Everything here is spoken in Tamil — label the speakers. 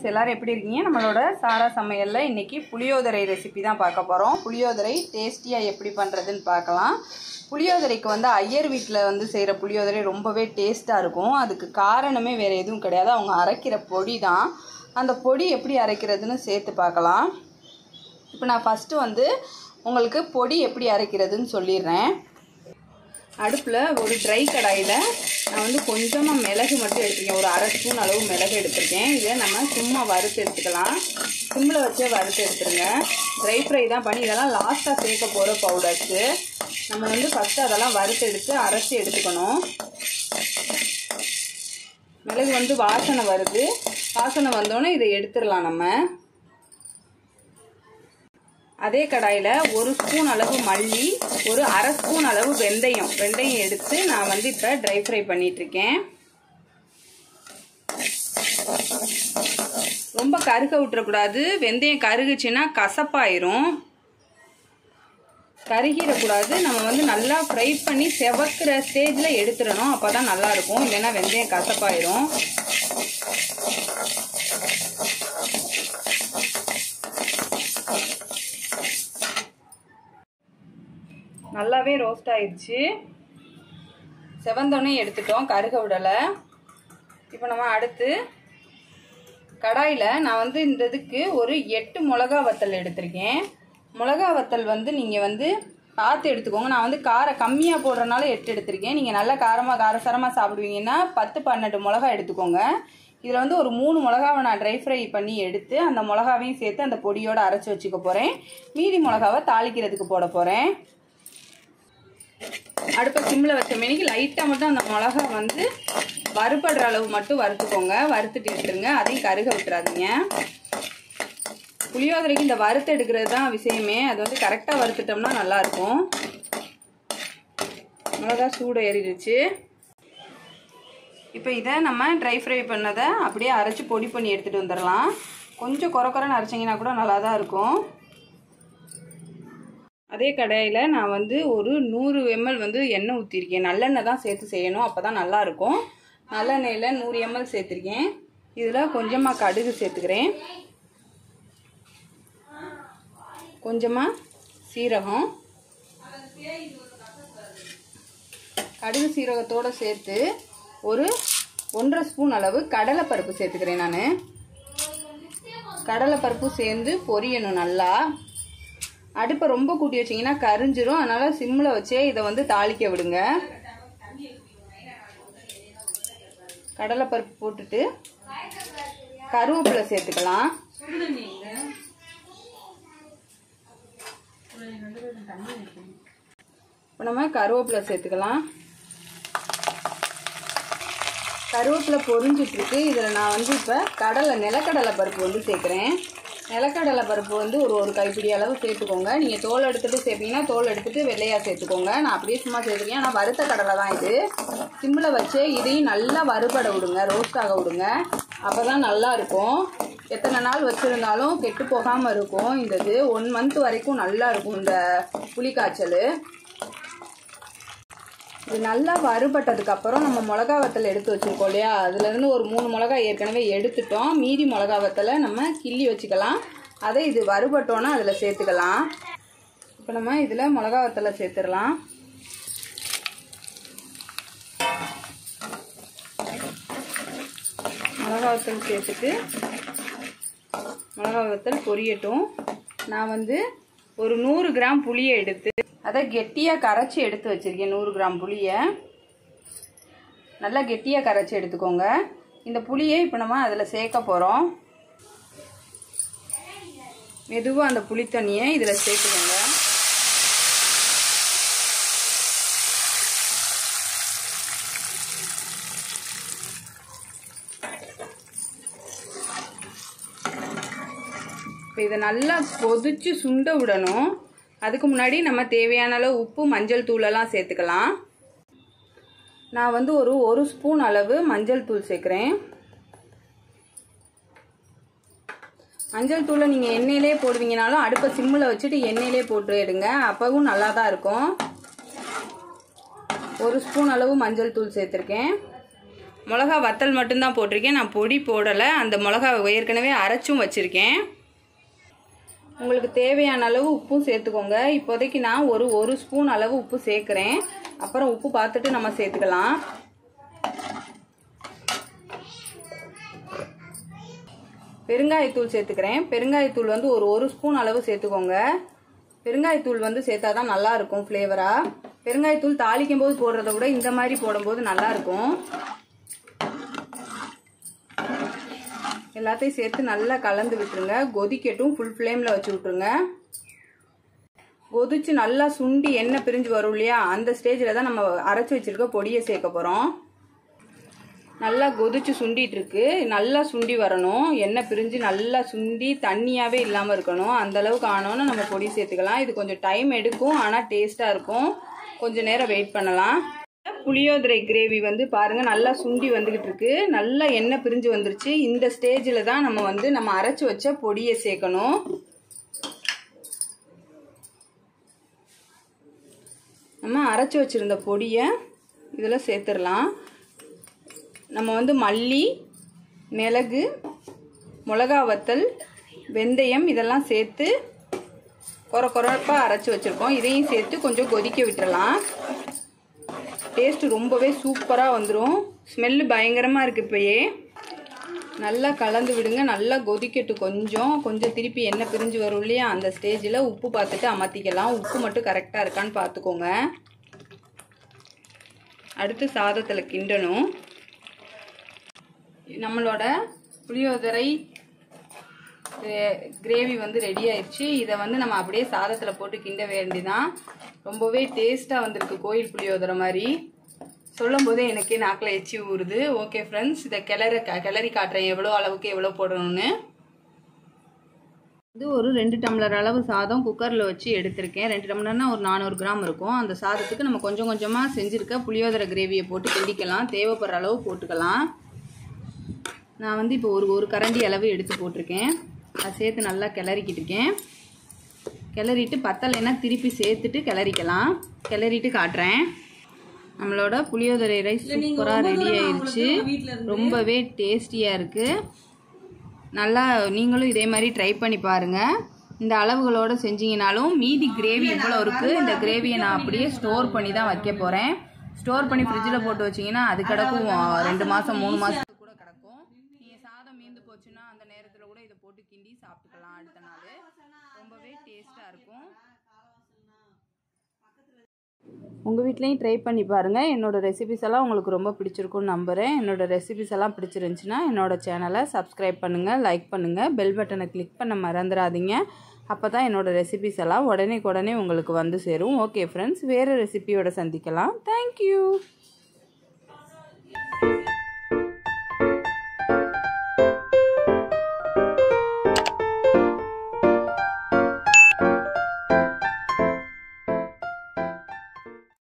Speaker 1: ஃப்ரெண்ட்ஸ் எல்லாரும் எப்படி இருக்கீங்க நம்மளோட சாரா சமையலில் இன்னைக்கு புளியோதரை ரெசிபி தான் பார்க்க போகிறோம் புளியோதரை டேஸ்டியாக எப்படி பண்ணுறதுன்னு பார்க்கலாம் புளியோதரைக்கு வந்து ஐயர் வீட்டில் வந்து செய்கிற புளியோதரை ரொம்பவே டேஸ்ட்டாக இருக்கும் அதுக்கு காரணமே வேறு எதுவும் கிடையாது அவங்க அரைக்கிற பொடி தான் அந்த பொடி எப்படி அரைக்கிறதுன்னு சேர்த்து பார்க்கலாம் இப்போ நான் ஃபஸ்ட்டு வந்து உங்களுக்கு பொடி எப்படி அரைக்கிறதுன்னு சொல்லிடுறேன் அடுப்பில் ஒரு ட்ரை கடாயில் நான் வந்து கொஞ்சமாக மிளகு மட்டும் எடுத்துருக்கேன் ஒரு அரை ஸ்பூன் அளவு மிளகு எடுத்திருக்கேன் இதை நம்ம சும்மா வறுத்து எடுத்துக்கலாம் சிம்மில் வச்சே வறுத்து எடுத்துருங்க ட்ரை ஃப்ரை தான் பண்ணி இதெல்லாம் லாஸ்ட்டாக சேர்க்க போகிற பவுடர்ஸு நம்ம வந்து ஃபஸ்ட்டு அதெல்லாம் வறுத்து எடுத்து அரைச்சி எடுத்துக்கணும் மிளகு வந்து வாசனை வருது வாசனை வந்தோடனே இதை எடுத்துடலாம் நம்ம அதே கடாயில் ஒரு ஸ்பூன் அளவு மல்லி ஒரு அரை ஸ்பூன் அளவு வெந்தயம் வெந்தயம் எடுத்து நான் வந்து இப்போ ட்ரை ஃப்ரை பண்ணிகிட்ருக்கேன் ரொம்ப கருக விட்டுறக்கூடாது வெந்தயம் கருகுச்சுன்னா கசப்பாயிரும் கருகிடக்கூடாது நம்ம வந்து நல்லா ஃப்ரை பண்ணி செவக்கிற ஸ்டேஜில் எடுத்துடணும் அப்போ தான் நல்லாயிருக்கும் இல்லைன்னா வெந்தயம் கசப்பாயிரும் நல்லாவே ரோஸ்ட் ஆயிடுச்சு செவந்தோடனே எடுத்துட்டோம் கருக விடலை இப்போ நம்ம அடுத்து கடாயில் நான் வந்து இந்த இதுக்கு ஒரு எட்டு மிளகா வத்தல் எடுத்திருக்கேன் மிளகா வத்தல் வந்து நீங்கள் வந்து பார்த்து எடுத்துக்கோங்க நான் வந்து காரம் கம்மியாக போடுறனால எட்டு எடுத்திருக்கேன் நீங்கள் நல்லா காரமாக காரசாரமாக சாப்பிடுவீங்கன்னா பத்து பன்னெண்டு மிளகா எடுத்துக்கோங்க இதில் வந்து ஒரு மூணு மிளகாவை நான் ட்ரை ஃப்ரை பண்ணி எடுத்து அந்த மிளகாவையும் சேர்த்து அந்த பொடியோடு அரைச்சி வச்சுக்க போகிறேன் மீதி மிளகாவை தாளிக்கிறதுக்கு போட போகிறேன் அடுப்பை சிம்மில் வச்ச மேனிக்கு லைட்டாக மட்டும் அந்த மிளகா வந்து வறுபடுற அளவு மட்டும் வறுத்துக்கோங்க வறுத்துட்டு எடுத்துருங்க அதையும் கருக விட்டுறாதீங்க புளியோதரைக்கு இந்த வறுத்து எடுக்கிறது தான் விஷயமே அது வந்து கரெக்டாக வறுத்துட்டோம்னா நல்லாயிருக்கும் மிளகா சூடு ஏறிடுச்சு இப்போ இதை நம்ம ட்ரை ஃப்ரை பண்ணதை அப்படியே அரைச்சி பொடி பண்ணி எடுத்துகிட்டு வந்துடலாம் கொஞ்சம் குறை குறைன்னு அரைச்சிங்கன்னா கூட நல்லா தான் இருக்கும் அதே கடாயில் நான் வந்து ஒரு நூறு எம்எல் வந்து எண்ணெய் ஊற்றிருக்கேன் நல்லெண்ணெய் தான் சேர்த்து செய்யணும் அப்போ தான் நல்லாயிருக்கும் நல்லெண்ணெயில் நூறு எம்எல் சேர்த்துருக்கேன் இதில் கொஞ்சமாக கடுகு சேர்த்துக்கிறேன் கொஞ்சமாக சீரகம் கடுகு சீரகத்தோடு சேர்த்து ஒரு ஒன்றரை ஸ்பூன் அளவு கடலைப்பருப்பு சேர்த்துக்கிறேன் நான் கடலைப்பருப்பு சேர்ந்து பொரியணும் நல்லா அடுப்பை ரொம்ப கூட்டி வச்சிங்கன்னா கரிஞ்சிரும் அதனால் சிம்மில் வச்சே இதை வந்து தாளிக்க விடுங்க கடலைப்பருப்பு போட்டுட்டு கருவேப்பிலை சேர்த்துக்கலாம் இப்போ நம்ம கருவேப்பிலை சேர்த்துக்கலாம் கருவேப்பிலை பொரிஞ்சிட்ருக்கு இதில் நான் வந்து இப்போ கடலை நிலக்கடலை பருப்பு வந்து சேர்க்குறேன் நிலக்கடலை பருப்பு வந்து ஒரு ஒரு கைப்பிடி அளவு சேர்த்துக்கோங்க நீங்கள் தோல் எடுத்துகிட்டு சேர்ப்பீங்கன்னா தோல் எடுத்துகிட்டு வெள்ளையாக சேர்த்துக்கோங்க நான் அப்படியே சும்மா சேர்த்துக்கேன் ஆனால் வறுத்த கடலை தான் இது சிம்மில் வச்சு இதையும் நல்லா வறுபட விடுங்க ரோஸ்ட் ஆக விடுங்க அப்போ தான் நல்லாயிருக்கும் எத்தனை நாள் வச்சுருந்தாலும் கெட்டு போகாமல் இருக்கும் இந்த இது ஒன் மந்த் வரைக்கும் நல்லா இருக்கும் இந்த புளிக்காய்ச்சல் இது நல்லா வறுபட்டதுக்கு அப்புறம் நம்ம மிளகா வத்தல் எடுத்து வச்சுருக்கோம் இல்லையா அதுலேருந்து ஒரு மூணு மிளகா ஏற்கனவே எடுத்துட்டோம் மீதி மிளகா வத்தலை நம்ம கிள்ளி வச்சுக்கலாம் அதை இது வறுபட்டோன்னா அதில் சேர்த்துக்கலாம் இப்போ நம்ம இதில் மிளகா வத்தலை சேர்த்துடலாம் மிளகா வத்தல் சேர்த்துட்டு மிளகா வத்தல் பொரியட்டும் நான் வந்து ஒரு நூறு கிராம் புளியை எடுத்து அதை கெட்டியாக கரைச்சி எடுத்து வச்சுருக்கேன் நூறு கிராம் புளியை நல்லா கெட்டியாக கரைச்சி எடுத்துக்கோங்க இந்த புளியை இப்போ நம்ம அதில் சேர்க்க போகிறோம் மெதுவாக அந்த புளி தண்ணியை இதில் சேர்த்துக்கோங்க இப்போ இதை நல்லா கொதிச்சு சுண்ட விடணும் அதுக்கு முன்னாடி நம்ம தேவையான அளவு உப்பு மஞ்சள் தூளெல்லாம் சேர்த்துக்கலாம் நான் வந்து ஒரு ஒரு ஸ்பூன் அளவு மஞ்சள் தூள் சேர்க்குறேன் மஞ்சள் தூளை நீங்கள் எண்ணெயிலே போடுவீங்கனாலும் அடுப்பை சிம்மில் வச்சுட்டு எண்ணெயிலே போட்டு எடுங்க அப்பவும் நல்லா தான் இருக்கும் ஒரு ஸ்பூன் அளவு மஞ்சள் தூள் சேர்த்துருக்கேன் மிளகா வத்தல் மட்டும்தான் போட்டிருக்கேன் நான் பொடி போடலை அந்த மிளகா ஏற்கனவே அரைச்சும் வச்சுருக்கேன் உங்களுக்கு தேவையான அளவு உப்பும் சேர்த்துக்கோங்க இப்போதைக்கு நான் ஒரு ஒரு ஸ்பூன் அளவு உப்பு சேர்க்குறேன் அப்புறம் உப்பு பார்த்துட்டு நம்ம சேர்த்துக்கலாம் பெருங்காயத்தூள் சேர்த்துக்கிறேன் பெருங்காயத்தூள் வந்து ஒரு ஒரு ஸ்பூன் அளவு சேர்த்துக்கோங்க பெருங்காயத்தூள் வந்து சேர்த்தா தான் நல்லா இருக்கும் ஃப்ளேவராக பெருங்காயத்தூள் தாளிக்கும் போது போடுறத விட இந்த மாதிரி போடும்போது நல்லா இருக்கும் எல்லாத்தையும் சேர்த்து நல்லா கலந்து விட்டுருங்க கொதிக்கட்டும் ஃபுல் ஃப்ளேமில் வச்சு விட்ருங்க கொதிச்சு நல்லா சுண்டி எண்ணெய் பிரிஞ்சு வரும் இல்லையா அந்த ஸ்டேஜில் தான் நம்ம அரைச்சி வச்சிருக்க பொடியை சேர்க்க போகிறோம் நல்லா கொதிச்சு சுண்டிட்டு இருக்கு நல்லா சுண்டி வரணும் எண்ணெய் பிரிஞ்சு நல்லா சுண்டி தண்ணியாகவே இல்லாமல் இருக்கணும் அந்த அளவுக்கு ஆனோன்னு நம்ம பொடி சேர்த்துக்கலாம் இது கொஞ்சம் டைம் எடுக்கும் ஆனால் டேஸ்ட்டாக இருக்கும் கொஞ்சம் நேரம் வெயிட் பண்ணலாம் புளியோதரை கிரேவி வந்து பாருங்க நல்லா சுண்டி வந்துகிட்டு இருக்கு நல்லா எண்ணெய் பிரிஞ்சு வந்துருச்சு இந்த ஸ்டேஜில் தான் நம்ம வந்து நம்ம அரைச்சி வச்ச பொடியை சேர்க்கணும் நம்ம அரைச்சி வச்சிருந்த பொடியை இதில் சேர்த்துடலாம் நம்ம வந்து மல்லி மிளகு மிளகா வத்தல் வெந்தயம் இதெல்லாம் சேர்த்து குறை குறைப்பாக அரைச்சி வச்சுருக்கோம் இதையும் சேர்த்து கொஞ்சம் கொதிக்க விட்டுறலாம் டேஸ்ட்டு ரொம்பவே சூப்பராக வந்துடும் ஸ்மெல்லு பயங்கரமாக இருக்குது இப்போயே நல்லா கலந்து விடுங்க நல்லா கொதிக்கட்டும் கொஞ்சம் கொஞ்சம் திருப்பி எண்ணெய் பிரிஞ்சு வரும் இல்லையா அந்த ஸ்டேஜில் உப்பு பார்த்துட்டு அமர்த்திக்கலாம் உப்பு மட்டும் கரெக்டாக இருக்கான்னு பார்த்துக்கோங்க அடுத்து சாதத்தில் கிண்டணும் நம்மளோட புளியோதரை கிரேவி வந்து ரெடி ஆயிடுச்சு இதை வந்து நம்ம அப்படியே சாதத்தில் போட்டு கிண்ட வேண்டிதான் ரொம்பவே டேஸ்ட்டாக வந்திருக்கு கோயில் புளியோதரை மாதிரி சொல்லும் போதே எனக்கே நாக்கில் எச்சி ஊறுது ஓகே ஃப்ரெண்ட்ஸ் இதை கிளற கிளறி காட்டுறேன் எவ்வளோ அளவுக்கு எவ்வளோ போடணும்னு இது ஒரு ரெண்டு டம்ளர் அளவு சாதம் குக்கரில் வச்சு எடுத்திருக்கேன் ரெண்டு டம்ளர்னா ஒரு நானூறு கிராம் இருக்கும் அந்த சாதத்துக்கு நம்ம கொஞ்சம் கொஞ்சமாக செஞ்சுருக்க புளியோதரை கிரேவியை போட்டு கிண்டிக்கலாம் தேவைப்படுற அளவு போட்டுக்கலாம் நான் வந்து இப்போ ஒரு ஒரு கரண்டி அளவு எடுத்து போட்டிருக்கேன் அதை சேர்த்து நல்லா கிளறிக்கிட்டு இருக்கேன் கிளறிட்டு பத்தலைன்னா திருப்பி சேர்த்துட்டு கிளறிக்கலாம் கிளறிட்டு காட்டுறேன் நம்மளோட புளியோதரை ரைஸ் சூப்பராக ரெடி ஆயிடுச்சு ரொம்பவே டேஸ்டியாக இருக்குது நல்லா நீங்களும் இதே மாதிரி ட்ரை பண்ணி பாருங்கள் இந்த அளவுகளோடு செஞ்சீங்கனாலும் மீதி கிரேவி இவ்வளோ இருக்குது இந்த கிரேவியை நான் அப்படியே ஸ்டோர் பண்ணி தான் வைக்க போகிறேன் ஸ்டோர் பண்ணி ஃப்ரிட்ஜில் போட்டு வச்சிங்கன்னா அது கிடக்கும் ரெண்டு மாதம் மூணு மாதத்துக்கு கூட கிடக்கும் நீங்கள் சாதம் மீந்து போச்சுன்னா அந்த நேரத்தில் கூட இதை போட்டு கிண்டி சாப்பிட்டுக்கலாம் அடுத்த நாள் ரொம்பவே டேஸ்ட்டாக இருக்கும் உங்கள் வீட்லேயும் ட்ரை பண்ணி பாருங்கள் என்னோடய ரெசிபிஸ் எல்லாம் உங்களுக்கு ரொம்ப பிடிச்சிருக்கும்னு நம்புகிறேன் என்னோடய ரெசிபிஸ் எல்லாம் பிடிச்சிருந்துச்சின்னா என்னோடய சேனலை சப்ஸ்கிரைப் பண்ணுங்கள் லைக் பண்ணுங்கள் பெல் பட்டனை கிளிக் பண்ண மறந்துடாதீங்க அப்போ தான் என்னோடய ரெசிபிஸ் எல்லாம் உடனே உடனே உங்களுக்கு வந்து சேரும் ஓகே ஃப்ரெண்ட்ஸ் வேறு ரெசிபியோட சந்திக்கலாம் தேங்க்யூ